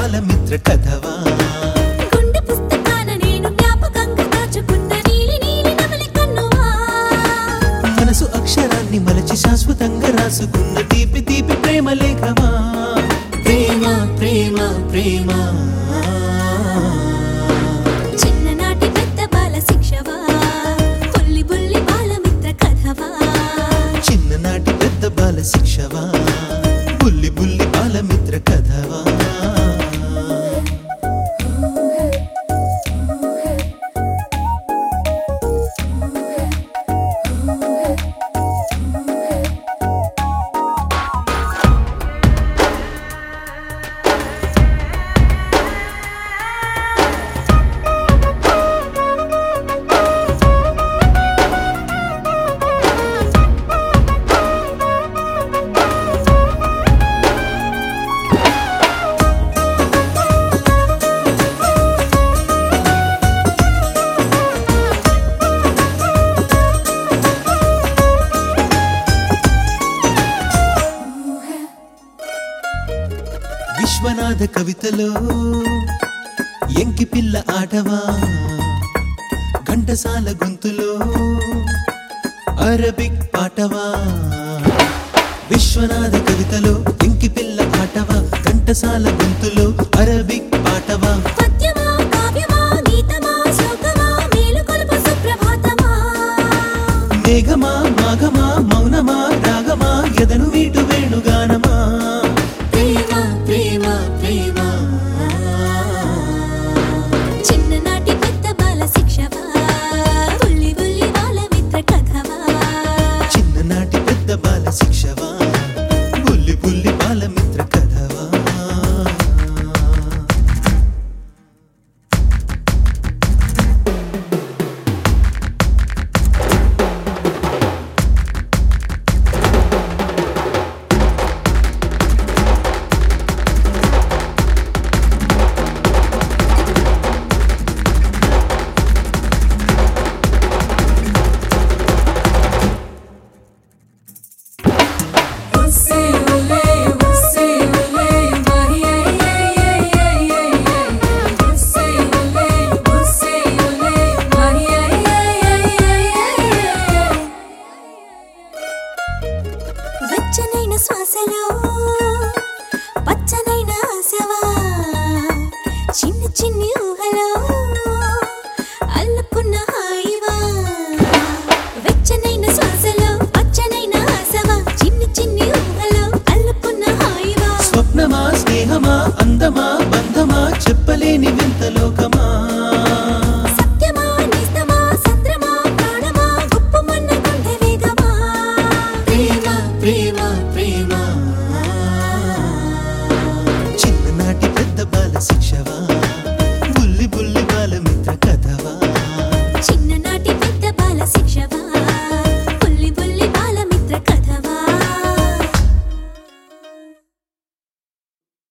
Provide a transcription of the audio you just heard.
బాలమిత్ర కథవా గుండె పుస్తకాన నేను జ్ఞాపకంగా దాచుకున్న నీలి నీలి నమలి కన్నువా మనసు అక్షరాన్ని మలచి శాశ్వతంగా రాసుకున్న తీపి తీపి ప్రేమ లేఖవా ప్రేమ ప్రేమ ప్రేమ చిన్ననాటి పెద్ద బాల శిక్షవా బుల్లి బుల్లి బాలమిత్ర కథవా చిన్ననాటి పెద్ద బాల శిక్షవా బుల్లి బుల్లి బాలమిత్ర కథవా విశ్వనాథ కవితలో ఎంకి పిల్ల ఆటవా ఘంటసాల గొంతులో అరబిక్ పాటవా విశ్వనాథ కవితలో ఎంకి పిల్ల ఆటవా ఘంటసాల గొంతులో అరబిక్ పాటవా